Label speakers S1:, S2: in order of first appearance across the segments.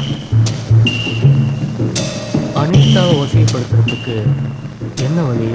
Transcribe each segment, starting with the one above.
S1: அனிதாவை வசைப்படுத்துறதுக்கு என்ன வழி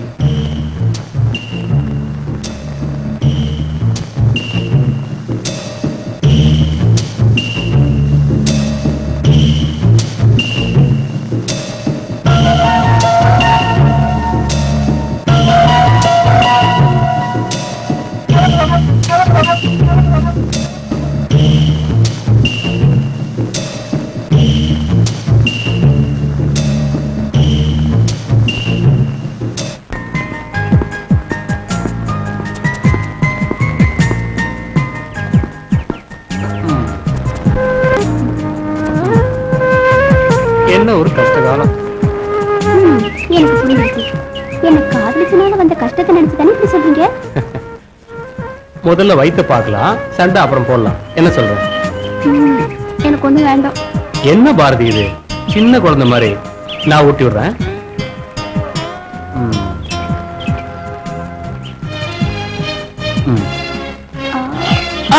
S1: என்ன ஒரு கஷ்ட காலம்
S2: ம், எனக்கு புரிஞ்சிச்சு எனக்கு காதலிச்சனால வந்த கஷ்டத்தை நினைச்சு தானே இப்படி சொல்றீங்க
S1: முதல்ல வயித்த பார்க்கலாம் சண்டை அப்புறம் போடலாம் என்ன சொல்ற
S2: ம், எனக்கு ஒண்ணு வேண்டாம்
S1: என்ன பாரதி இது சின்ன குழந்தை மாதிரி நான் ஊட்டி விடுறேன் ம். ம்.
S2: ஆ,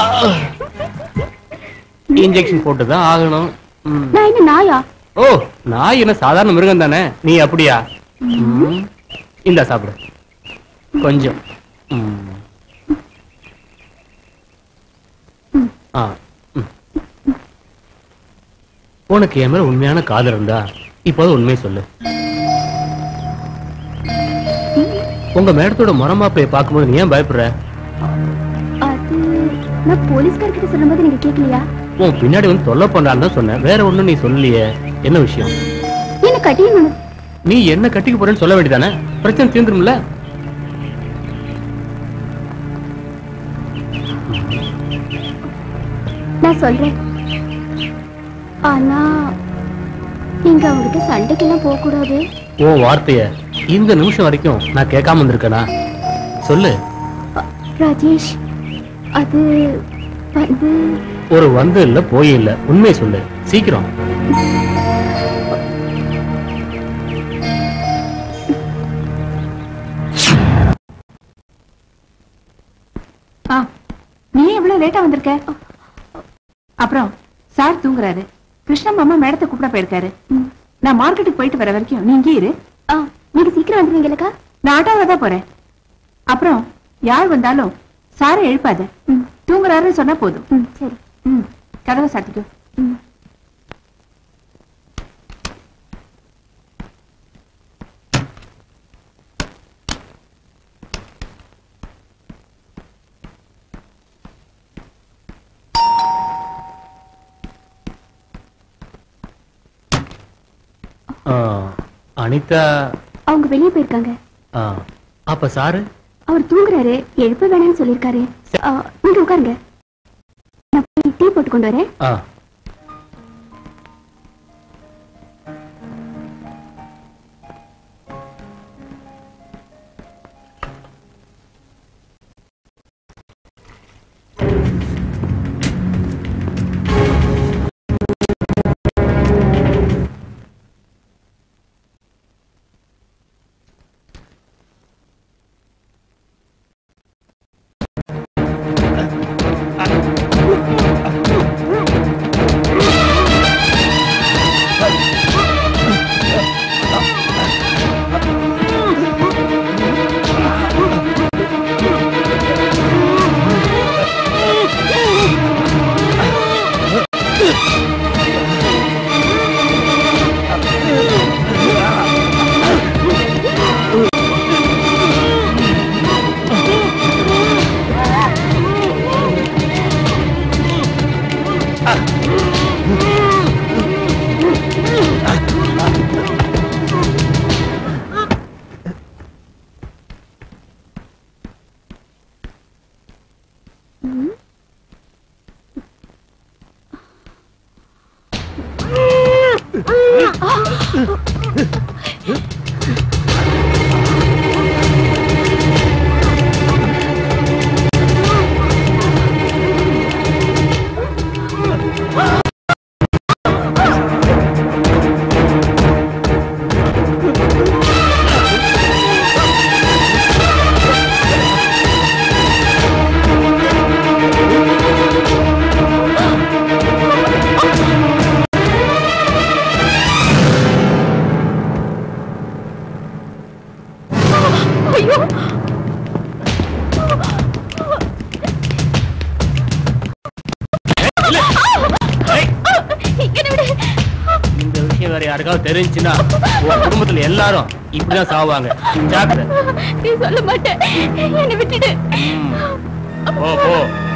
S1: இன்ஜெக்ஷன் போட்டு தான் ஆகணும் ம்.
S2: நான் என்ன நாயா
S1: ஓ நாய் என்ன சாதாரண மிருகம் தானே நீ அப்படியா ம். இந்தா சாப்பிடு கொஞ்சம் ம். ஆ, ம். உனக்கு என் மேல உண்மையான காதல் இருந்தா இப்போது உண்மையை சொல்லு உங்க மேடத்தோட முறமாப்பைய பார்க்கும்போது நீ ஏன் பயப்படுற
S2: அது நான் போலீஸ்கார்கிட்ட சொல்லும்போது நீங்க கேட்கலையா
S1: உன் பின்னாடி வந்து தொல்லை பண்ணான்னு தான் சொன்னேன் வேற ஒண்ணும் நீ சொல்லலையே என்ன விஷயம்
S2: என்ன கட்டியணும்
S1: நீ என்ன கட்டிக்க போறேன்னு சொல்ல வேண்டியதானே பிரச்சனை தீர்ந்துரும்ல
S2: நான் சொல்றேன் ஆனா நீங்க அவங்ககிட்ட சண்டைக்கெல்லாம் போக கூடாது
S1: உன் வார்த்தைய இந்த நிமிஷம் வரைக்கும் நான் கேட்காம இருந்திருக்கேனா சொல்லு
S2: ராஜேஷ் அது வந்து
S1: ஒரு வந்து இல்ல போய் இல்ல உண்மையை சொல்லு சீக்கிரம்
S3: ஆ நீ எவ்வளவு லேட்டா வந்திருக்க அப்புறம் சார் தூங்குறாரு கிருஷ்ண மாமா மேடத்தை கூப்பிட போயிருக்காரு நான் மார்க்கெட்டுக்கு போயிட்டு வர வரைக்கும் நீ இங்கே இரு
S2: ஆ நீங்க சீக்கிரம் வந்துருவீங்களக்கா
S3: நான் ஆட்டோவில் தான் போறேன் அப்புறம் யார் வந்தாலும் சாரை எழுப்பாத
S2: ம்.
S3: தூங்குறாருன்னு சொன்னா போதும்
S2: ம் சரி
S3: ம் கதவை சாத்திக்கோ
S2: ம்
S1: ஆ, அனிதா
S2: அவங்க வெளியே போயிருக்காங்க
S1: ஆ, அப்ப சாரு
S2: அவர் தூங்குறாரு எழுப்ப வேணாம்னு சொல்லிருக்காரு ஆ, நீங்க உட்காருங்க நான் போய் டீ போட்டு கொண்டு வரேன்
S1: ஆ யாருக்காவது தெரிஞ்சுன்னா உன் குடும்பத்துல எல்லாரும் இப்படிதான் சாவாங்க ஜாக்கிரதை
S2: நீ சொல்ல மாட்டேன் என்னை விட்டுடு
S1: ம். போ போ